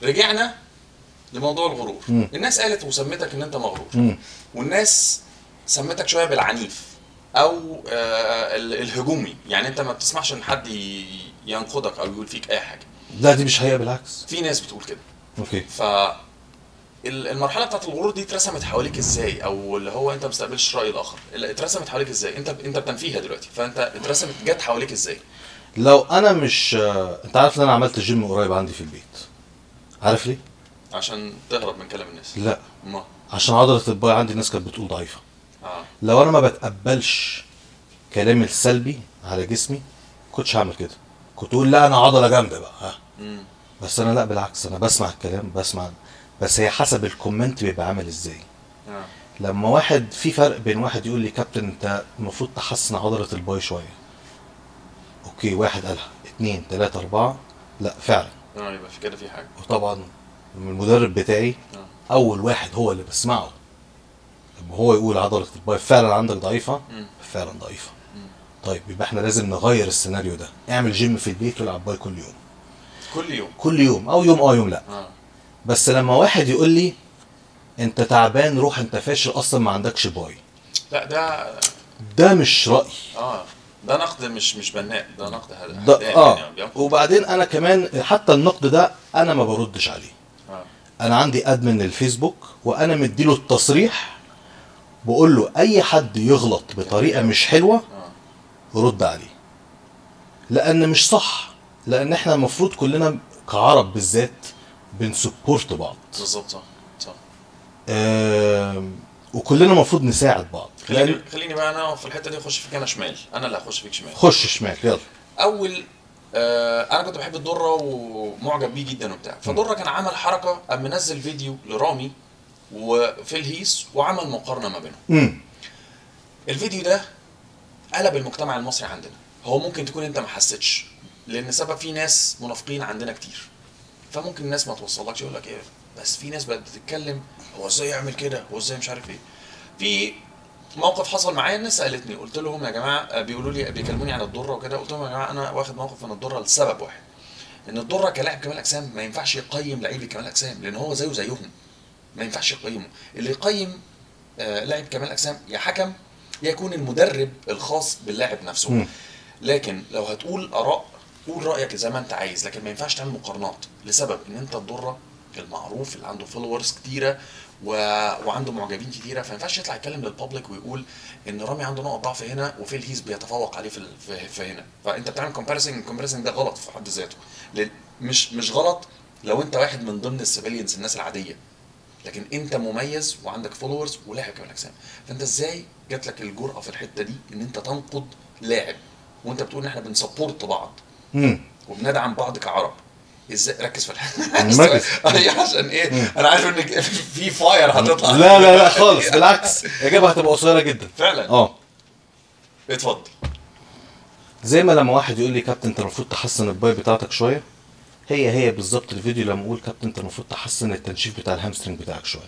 رجعنا لموضوع الغرور مم. الناس قالت وسمتك ان انت مغرور مم. والناس سمتك شويه بالعنيف او آه ال- الهجومي يعني انت ما بتسمحش ان حد ي- ينقدك او يقول فيك اي حاجه لا دي مش حقيقه بالعكس في ناس بتقول كده اوكي ف ال- المرحله بتاعت الغرور دي اترسمت حواليك ازاي او اللي هو انت ما بتستقبلش راي الاخر اللي اترسمت حواليك ازاي انت انت بتنفيها دلوقتي فانت اترسمت جت حواليك ازاي لو انا مش آه، انت عارف ان انا عملت جيم قريب عندي في البيت عارف ليه عشان تهرب من كلام الناس لا ما عشان عضله الباي عندي الناس كانت بتقول ضعيفه اه لو انا ما بتقبلش كلامي السلبي على جسمي كنتش هعمل كده كنت اقول لا انا عضله جامده بقى ها مم. بس انا لا بالعكس انا بسمع الكلام بسمع بس هي حسب الكومنت بيبقى عامل ازاي اه لما واحد في فرق بين واحد يقول لي كابتن انت المفروض تحسن عضله الباي شويه اوكي واحد قالها اتنين تلاته اربعه لا فعلا اه يبقى في كده في حاجه وطبعا من المدرب بتاعي اه اول واحد هو اللي بسمعه لما هو يقول عضله الباي فعلا عندك ضعيفه مم. فعلا ضعيفه مم. طيب يبقى احنا لازم نغير السيناريو ده اعمل جيم في البيت والعب باي كل يوم كل يوم كل يوم او يوم اه يوم لا اه بس لما واحد يقول لي انت تعبان روح انت فاشل اصلا ما عندكش باي لا ده ده مش رايي اه ده نقد مش مش بناء ده نقد هد- ده هدام اه يعني بينقد. وبعدين انا كمان حتى النقد ده انا ما بردش عليه اه انا عندي ادمن الفيسبوك وانا مديله التصريح بقول له اي حد يغلط بطريقه مش حلوه اه رد عليه لان مش صح لان احنا المفروض كلنا كعرب بالذات بنسبورت بعض بالظبط صح صح آم، وكلنا المفروض نساعد بعض خليني لان خليني بقى انا في الحته دي اخش فيك انا شمال انا اللي هخش فيك شمال خش شمال يلا اول آه انا كنت بحب الدره ومعجب بيه جدا وبتاع فدره كان عمل حركه قام منزل فيديو لرامي وفي الهيس وعمل مقارنه ما بينهم امم الفيديو ده قلب المجتمع المصري عندنا هو ممكن تكون انت ما حسيتش لان سبب في ناس منافقين عندنا كتير فممكن الناس ما توصلكش يقول لك ايه بس في ناس بقت بتتكلم هو ازاي يعمل كده هو ازاي مش عارف ايه في موقف حصل معايا الناس سالتني قلت لهم يا جماعه آه، بيقولوا لي بيكلموني عن الضره وكده قلت لهم يا جماعه انا واخد موقف من الضره لسبب واحد ان الضره كلاعب كمال اجسام ما ينفعش يقيم لعيب كمال اجسام لان هو زيه زيهم ما ينفعش يقيمه اللي يقيم آه، لاعب كمال اجسام يا حكم يا يكون المدرب الخاص باللاعب نفسه مم. لكن لو هتقول اراء قول رايك زي ما انت عايز لكن ما ينفعش تعمل مقارنات لسبب ان انت الضره المعروف اللي عنده فولورز كتيره و... وعنده معجبين كتيره فما ينفعش يطلع يتكلم للبابليك ويقول ان رامي عنده نقط ضعف هنا وفي الهيز بيتفوق عليه في, ال... في... في هنا فانت بتعمل كومباريسنج الكومباريسنج ده غلط في حد ذاته لأن مش مش غلط لو انت واحد من ضمن السيفيليانز الناس العاديه لكن انت مميز وعندك فولورز ولاعب كمال اجسام فانت ازاي جات لك الجرأه في الحته دي ان انت تنقد لاعب وانت بتقول ان احنا بنسبورت بعض امم وبندعم بعض كعرب ازاي ركز في مركز. الحته أيوة، عشان ايه انا عارف ان في فاير هتطلع لا لا لا خالص بالعكس الاجابه هتبقى قصيره جدا فعلا اه اتفضل زي ما لما واحد يقول لي كابتن انت المفروض تحسن الباي بتاعتك شويه هي هي بالظبط الفيديو لما اقول كابتن انت المفروض تحسن التنشيف بتاع الهامسترنج بتاعك شويه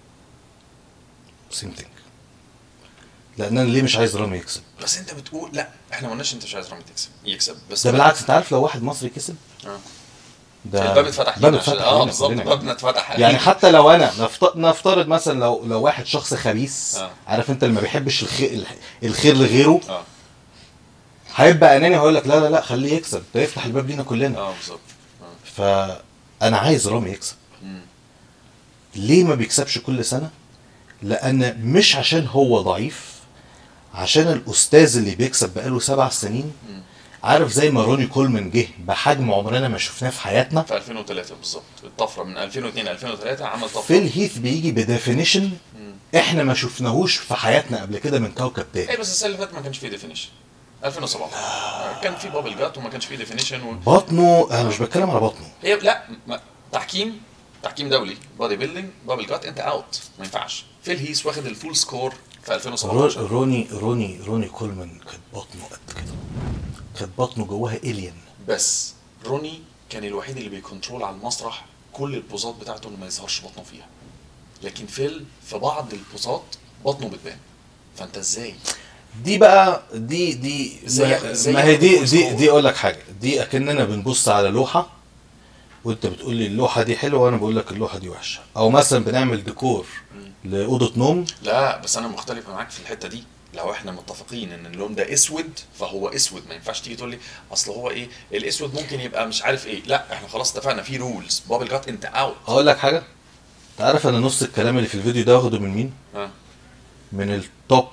سيم ثينج لان انا ليه مش عايز رامي يكسب بس انت بتقول لا احنا ما قلناش انت مش عايز رامي تكسب يكسب بس ده بالعكس انت عارف لو واحد مصري كسب آه. ده الباب اتفتح باب لينا عشان- اتفتح اه لينا بالظبط كلنا. بابنا اتفتح يعني حتى لو انا نفت- نفترض مثلا لو لو واحد شخص خبيث آه. عارف انت اللي ما بيحبش الخير الخير لغيره اه هيبقى اناني هيقول لك لا لا لا خليه يكسب ده يفتح الباب لينا كلنا اه بالظبط آه. فانا عايز رامي يكسب مم. ليه ما بيكسبش كل سنه لان مش عشان هو ضعيف عشان الاستاذ اللي بيكسب بقاله سبع سنين مم. عارف زي ما روني كولمان جه بحجم عمرنا ما شفناه في حياتنا في 2003 بالظبط الطفره من 2002 2003 عمل طفره فيل هيث بيجي بديفينيشن مم. احنا ما شفناهوش في حياتنا قبل كده من كوكب ايه تاني بس السنه اللي فاتت ما كانش فيه ديفينيشن 2017 كان في بابل جات وما كانش فيه ديفينيشن و... بطنه انا مش بتكلم على بطنه هي لا ما تحكيم تحكيم دولي بادي بيلدينج بابل جات انت اوت ما ينفعش فيل هيس واخد الفول سكور في رو- 2017 روني روني روني كولمان كانت بطنه قد كده كانت بطنه جواها الين بس روني كان الوحيد اللي بيكنترول على المسرح كل البوزات بتاعته اللي ما يظهرش بطنه فيها لكن فيل في بعض البوزات بطنه بتبان فانت ازاي دي بقى دي دي زي- ما, زي ما هي دي الفول دي سكور. دي اقول لك حاجه دي اكننا بنبص على لوحه وانت بتقول لي اللوحه دي حلوه وانا بقول لك اللوحه دي وحشه او مثلا بنعمل ديكور لاوضه نوم لا بس انا مختلف معاك في الحته دي لو احنا متفقين ان اللون ده اسود فهو اسود ما ينفعش تيجي تقول لي اصل هو ايه الاسود ممكن يبقى مش عارف ايه لا احنا خلاص اتفقنا في رولز بابل جات انت اوت هقول لك حاجه انت عارف انا نص الكلام اللي في الفيديو ده واخده من مين اه من التوب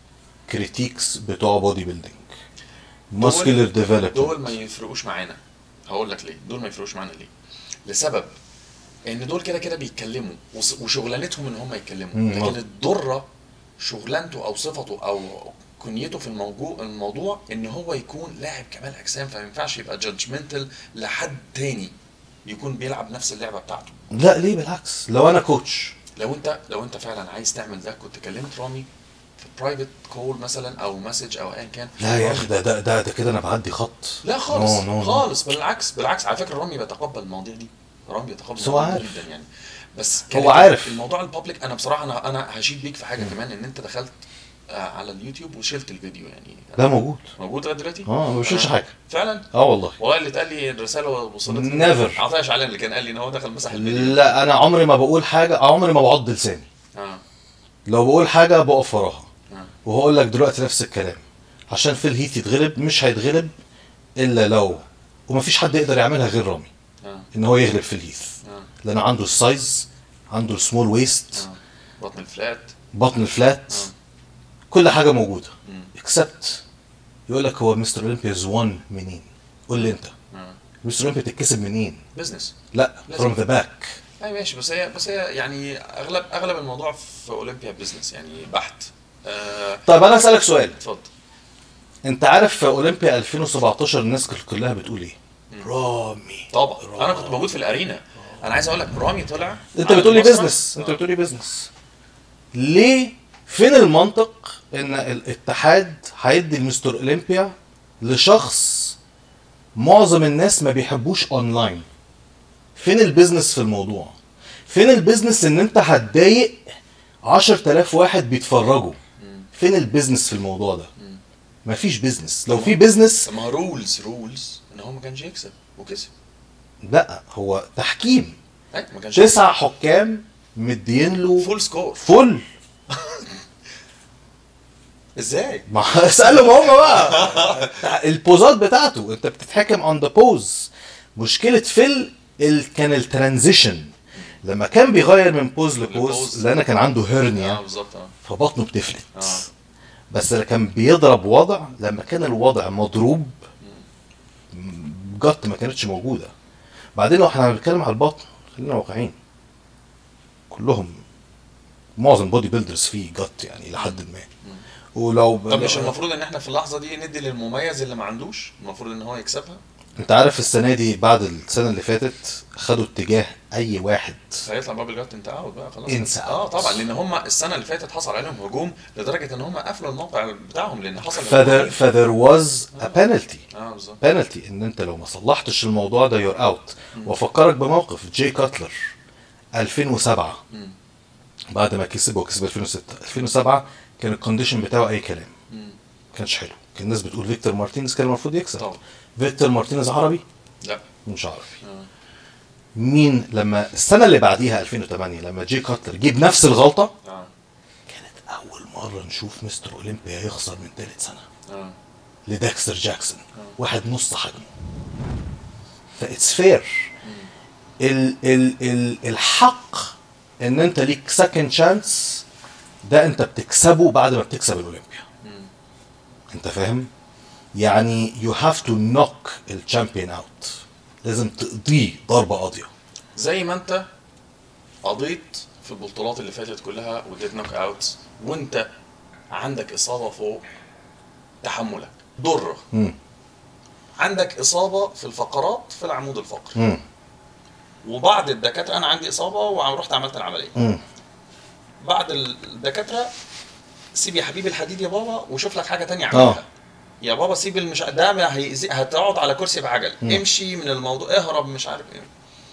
كريتيكس بتوع بودي بيلدينج ماسكولار دول ما ديفلوبمنت يفرقوش معانا هقول لك ليه دول ما يفرقوش معانا ليه لسبب ان دول كده كده بيتكلموا وص- وشغلانتهم ان هم يتكلموا مم. لكن الضره شغلانته او صفته او كنيته في الموضوع الموضوع ان هو يكون لاعب كمال اجسام فما ينفعش يبقى جادجمنتال لحد تاني يكون بيلعب نفس اللعبه بتاعته لا ليه بالعكس لو انا كوتش لو انت لو انت فعلا عايز تعمل ده كنت كلمت رامي في برايفت كول مثلا او مسج او ايا كان لا يا رامي اخي ده ده ده, ده كده انا بعدي خط لا خالص No, no, no. خالص بالعكس بالعكس على فكره رامي بيتقبل المواضيع دي رامي بيتقبل بس هو المواضيع دي عارف. جدا يعني بس هو كده- عارف. الموضوع البابليك انا بصراحه انا انا هشيد بيك في حاجه كمان ان انت دخلت آه، على اليوتيوب وشلت الفيديو يعني لا موجود موجود لغايه دلوقتي؟ اه ما بشيلش آه. حاجه فعلا؟ اه والله والله اللي اتقال لي الرساله وصلت Never. عطيه شعلان اللي كان قال لي ان هو دخل مسح الفيديو لا انا عمري ما بقول حاجه عمري ما بعض لساني اه لو بقول حاجه بقف وراها اه وهقول لك دلوقتي نفس الكلام عشان في الهيت يتغلب مش هيتغلب الا لو ومفيش حد يقدر يعملها غير رامي اه ان هو يغلب في الهيث اه لان عنده السايز عنده السمول ويست اه بطن الفلات بطن الفلات اه كل حاجه موجوده مم. اكسبت يقول لك هو مستر اولمبياز 1 منين قول لي انت اه مستر اولمبيا تتكسب منين بزنس لا لازم. فروم ذا باك اي ماشي بس هي بس هي يعني اغلب اغلب الموضوع في اولمبيا بزنس يعني بحت آه طيب انا اسالك سؤال اتفضل انت عارف في اولمبيا 2017 الناس كل- كلها بتقول ايه مم. رامي طبعا انا كنت موجود في الارينا انا عايز اقول لك رامي طلع انت على بتقول لي المسرح. بزنس انت آه. بتقول لي بزنس ليه فين المنطق ان الاتحاد هيدي المستر اولمبيا لشخص معظم الناس ما بيحبوش اونلاين فين البيزنس في الموضوع فين البيزنس ان انت هتضايق 10000 واحد بيتفرجوا مم. فين البيزنس في الموضوع ده مم. مفيش بيزنس لو في بيزنس طب ما رولز رولز ان هو ما كانش يكسب وكسب لا هو تحكيم اي ما كانش تسع حكام مدين له فول سكور فل ازاي؟ ما اسالهم هم بقى البوزات بتاعته انت بتتحكم اون ذا بوز مشكله فيل ال... كان الترانزيشن لما كان بيغير من بوز لبوز لبوز. لان كان عنده اه هيرنيا بالظبط اه فبطنه بتفلت آه. بس اللي كان بيضرب وضع لما كان الوضع مضروب جت ما كانتش موجوده بعدين لو احنا بنتكلم على البطن خلينا واقعيين كلهم معظم بودي بيلدرز فيه جت يعني لحد ما ولو طب مش المفروض ان احنا في اللحظه دي ندي للمميز اللي ما عندوش المفروض ان هو يكسبها انت عارف السنه دي بعد السنه اللي فاتت خدوا اتجاه اي واحد هيطلع بابل جات انت اوت بقى خلاص انسى اه out. طبعا لان هم السنه اللي فاتت حصل عليهم هجوم لدرجه ان هم قفلوا الموقع بتاعهم لان حصل فذر هجوم. فذر واز ا بينالتي اه بالظبط بينالتي ان انت لو ما صلحتش الموضوع ده يور اوت وافكرك بموقف جاي كاتلر 2007 مم. بعد ما كسب وكسب 2006 2007 كان الكونديشن بتاعه اي كلام مم. ما كانش حلو كان الناس بتقول فيكتور مارتينيز كان المفروض يكسب طبعا فيكتور مارتينيز عربي لا مش عربي آه. مين لما السنه اللي بعديها 2008 لما جي كاتلر جيب نفس الغلطه اه كانت اول مره نشوف مستر اولمبيا يخسر من ثالث سنه اه لداكستر جاكسون واحد نص حجمه فاتس فير ال ال ال الحق ان انت ليك سكند شانس ده انت بتكسبه بعد ما بتكسب الاولمبيا مم. انت فاهم يعني يو هاف تو نوك الشامبيون اوت لازم تقضيه ضربه قاضيه زي ما انت قضيت في البطولات اللي فاتت كلها وديت نوك اوت وانت عندك اصابه فوق تحملك ضره مم. عندك اصابه في الفقرات في العمود الفقري مم. وبعض الدكاتره انا عندي اصابه ورحت عملت العمليه مم. بعض الدكاتره سيب يا حبيبي الحديد يا بابا وشوف لك حاجه تانية اعملها آه. يا بابا سيب المش ده ما هيأذي هتقعد على كرسي بعجل مم. امشي من الموضوع اهرب مش عارف ايه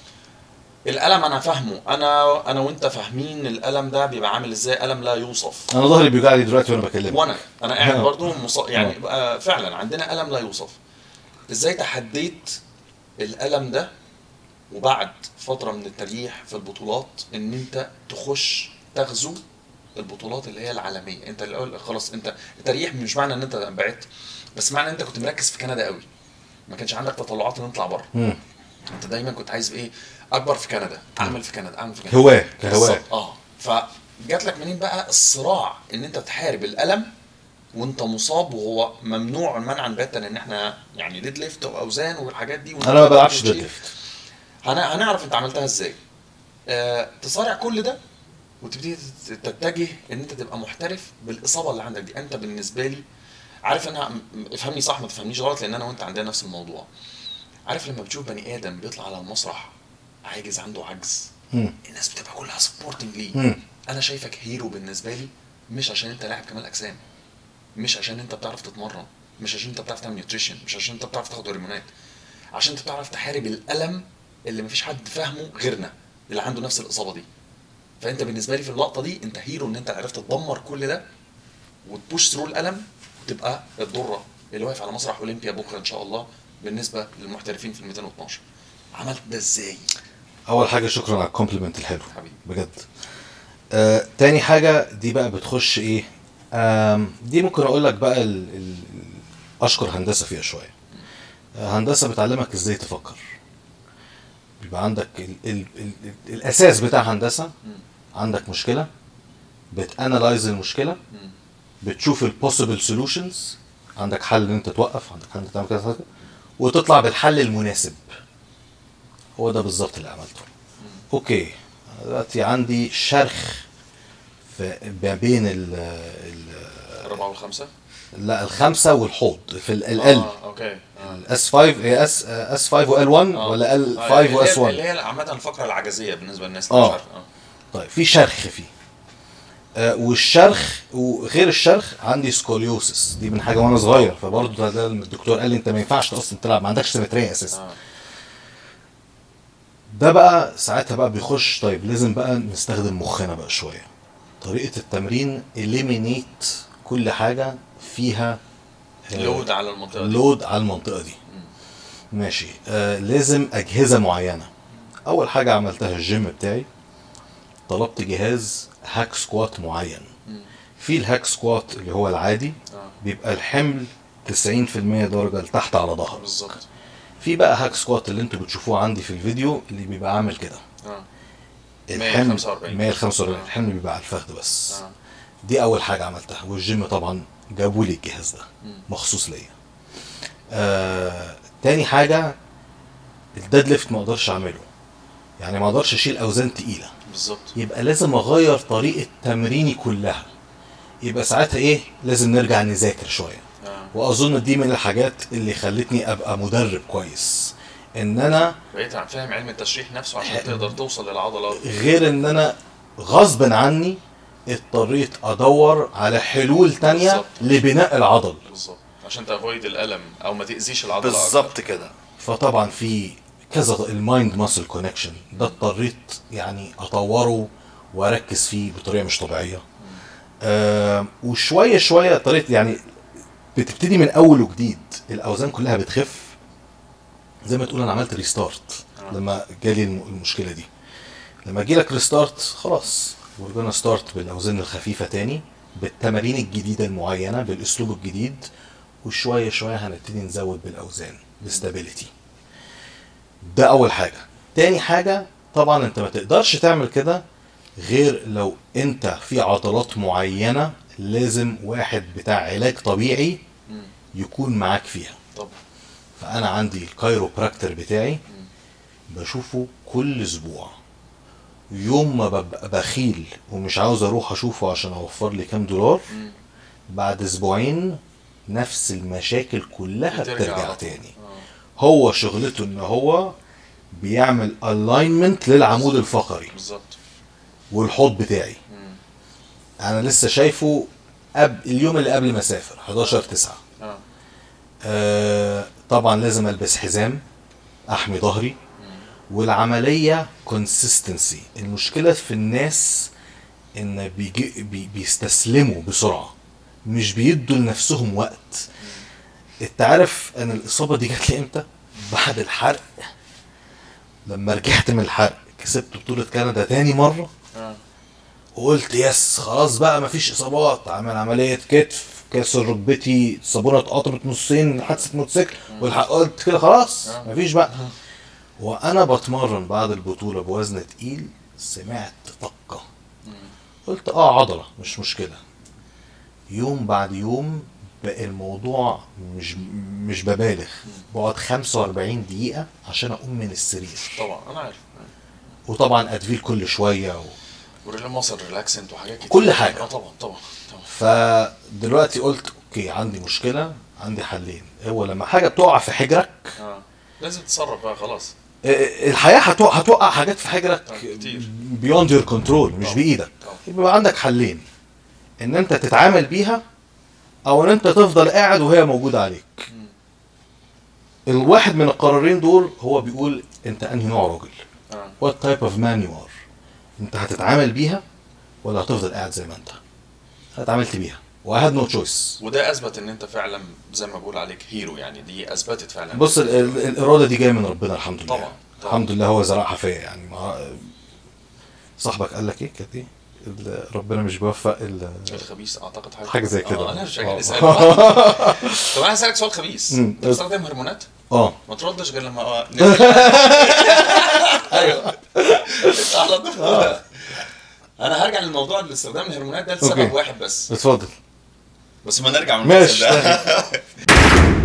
الالم انا فاهمه انا انا وانت فاهمين الالم ده بيبقى عامل ازاي الم لا يوصف انا ظهري بيوجعني دلوقتي وانا بكلمك وانا انا قاعد آه. برضو مص... يعني بقى فعلا عندنا الم لا يوصف ازاي تحديت الالم ده وبعد فتره من التريح في البطولات ان انت تخش تغزو البطولات اللي هي العالميه انت الاول خلاص انت التريح مش معنى ان انت بعدت بس معنى ان انت كنت مركز في كندا قوي ما كانش عندك تطلعات ان نطلع بره مم. انت دايما كنت عايز ايه اكبر في كندا اعمل في كندا اعمل في كندا هواه كهواه بالظبط اه فجات لك منين بقى الصراع ان انت تحارب الالم وانت مصاب وهو ممنوع منعا باتا ان احنا يعني ديد ليفت واوزان والحاجات دي انا ما بلعبش ديد ليفت هن- هنعرف انت عملتها ازاي آه تصارع كل ده وتبتدي تت- تتجه ان انت تبقى محترف بالاصابه اللي عندك دي انت بالنسبه لي عارف انا م- افهمني صح ما تفهمنيش غلط لان انا وانت عندنا نفس الموضوع عارف لما بتشوف بني ادم بيطلع على المسرح عاجز عنده عجز مم. الناس بتبقى كلها سبورتنج ليه مم. انا شايفك هيرو بالنسبه لي مش عشان انت لاعب كمال اجسام مش عشان انت بتعرف تتمرن مش عشان انت بتعرف تعمل نيوتريشن مش عشان انت بتعرف تاخد هرمونات عشان انت بتعرف تحارب الالم اللي مفيش حد فاهمه غيرنا اللي عنده نفس الاصابه دي فانت بالنسبه لي في اللقطه دي انت هيرو ان انت عرفت تدمر كل ده وتبوش ثرو الالم وتبقى الدره اللي واقف على مسرح اولمبيا بكره ان شاء الله بالنسبه للمحترفين في ال 212 عملت ده ازاي اول حاجه شكرا على الكومبلمنت الحلو حبيبي. بجد آه، تاني حاجه دي بقى بتخش ايه آم، دي ممكن اقول لك بقى ال ال اشكر هندسه فيها شويه آه، هندسه بتعلمك ازاي تفكر بيبقى عندك ال ال ال ال الاساس بتاع هندسه مم. عندك مشكله بتانلايز المشكله مم. بتشوف البوسيبل سولوشنز عندك حل ان انت توقف عندك حل ان انت تعمل كذا حاجة، وتطلع بالحل المناسب هو ده بالظبط اللي عملته اوكي أنا دلوقتي عندي شرخ في ما بين ال ال الرابعه والخامسه لا الخمسه والحوض في ال ال اه اوكي آه. اس 5 هي اس اس 5 وال 1 آه. ولا ال آه، 5 اللي واس هي- 1 اللي هي عامة الفقرة العجزية بالنسبة للناس اللي آه. مش عارفة اه طيب في شرخ فيه آه والشرخ وغير الشرخ عندي سكوليوسس دي من حاجه وانا صغير فبرضه ده, ده الدكتور قال لي انت ما ينفعش اصلا تلعب ما عندكش سيمتريه اساسا اه ده بقى ساعتها بقى بيخش طيب لازم بقى نستخدم مخنا بقى شويه طريقه التمرين اليمينيت كل حاجه فيها آه، لود على المنطقة دي لود على المنطقه دي ماشي آه لازم اجهزه معينه اول حاجه عملتها الجيم بتاعي طلبت جهاز هاك سكوات معين مم. في الهاك سكوات اللي هو العادي اه بيبقى الحمل 90% درجه لتحت على ظهر بالظبط في بقى هاك سكوات اللي انتوا بتشوفوه عندي في الفيديو اللي بيبقى عامل كده اه الحمل 145. 145 آه. الحمل بيبقى على الفخذ بس اه دي اول حاجه عملتها والجيم طبعا جابوا لي الجهاز ده مم. مخصوص ليا آه تاني حاجه الديد ليفت ما اقدرش اعمله يعني ما اقدرش اشيل اوزان تقيله بالظبط يبقى لازم اغير طريقه تمريني كلها يبقى ساعتها ايه لازم نرجع نذاكر شويه اه واظن دي من الحاجات اللي خلتني ابقى مدرب كويس ان انا بقيت فاهم علم التشريح نفسه عشان تقدر توصل للعضلات غير ان انا غصب عني اضطريت ادور على حلول تانية بالظبط. لبناء العضل بالظبط عشان تافويد الالم او ما تاذيش العضله بالظبط كده فطبعا في كذا المايند ماسل كونكشن ده اضطريت يعني اطوره واركز فيه بطريقه مش طبيعيه آه وشويه شويه اضطريت يعني بتبتدي من اول وجديد الاوزان كلها بتخف زي ما تقول انا عملت ريستارت آه. لما جالي الم- المشكله دي لما يجي لك ريستارت خلاص we're gonna ستارت بالاوزان الخفيفه تاني بالتمارين الجديده المعينه بالاسلوب الجديد وشويه شويه هنبتدي نزود بالاوزان الاستابيليتي ده اول حاجه تاني حاجه طبعا انت ما تقدرش تعمل كده غير لو انت في عضلات معينه لازم واحد بتاع علاج طبيعي مم. يكون معاك فيها طب فانا عندي الكايروبراكتر بتاعي بشوفه كل اسبوع يوم ما ببقى بخيل ومش عاوز اروح اشوفه عشان اوفر لي كام دولار مم. بعد اسبوعين نفس المشاكل كلها بترجع بترجع على طول. تاني آه. هو شغلته ان هو بيعمل الاينمنت للعمود الفقري بالظبط والحوض بتاعي مم. انا لسه شايفه قبل اليوم اللي قبل ما اسافر 11 9 اه آه طبعا لازم البس حزام احمي ظهري والعمليه كونسيستنسي المشكله في الناس ان بيجي بي بيستسلموا بسرعه مش بيدوا لنفسهم وقت انت عارف انا الاصابه دي جات لي امتى بعد الحرق لما رجعت من الحرق كسبت بطوله كندا تاني مره اه وقلت يس خلاص بقى مفيش اصابات عمل عمليه كتف كسر ركبتي الصابونه اتقطمت نصين حادثه موتوسيكل والحق قلت كده خلاص آه. مفيش بقى وانا بتمرن بعد البطوله بوزن تقيل سمعت طقه قلت اه عضله مش مشكله يوم بعد يوم بقى الموضوع مش مش ببالغ بقعد 45 دقيقه عشان اقوم من السرير طبعا انا عارف وطبعا ادفيل كل شويه و... وريلا مصر ريلاكسنت وحاجات كتير كل حاجة. اه طبعا طبعا طبعا فدلوقتي قلت اوكي عندي مشكله عندي حلين هو لما حاجه بتقع في حجرك اه لازم تتصرف بقى خلاص آه، الحياه هتوقع هتوقع حاجات في حجرك آه، كتير. بيوند يور كنترول مش طبعا. بايدك طبعا. يبقى عندك حلين ان انت تتعامل بيها او ان انت تفضل قاعد وهي موجوده عليك مم. الواحد من القرارين دول هو بيقول انت انهي نوع راجل اه وات تايب اوف مان يو ار انت هتتعامل بيها ولا هتفضل قاعد زي ما انت انا اتعاملت بيها وهاد نو تشويس وده اثبت ان انت فعلا زي ما بقول عليك هيرو يعني دي اثبتت فعلا بص ال- ال- الاراده دي جايه من ربنا الحمد لله طبعا، طبعا. الحمد لله هو زرعها فيا يعني ما صاحبك قال لك ايه كانت ايه ال- ربنا مش بيوفق ال- الخبيث اعتقد حاجه حاجه زي كده اه انا مش آه. فاكر اسال طب انا هسالك سؤال خبيث مم. انت بتستخدم هرمونات اه ما تردش غير لما اه ايوه على طول انا هرجع للموضوع الاستخدام الهرمونات ده لسبب أوكي. واحد بس اتفضل بس ما نرجع من ماشي المثل ده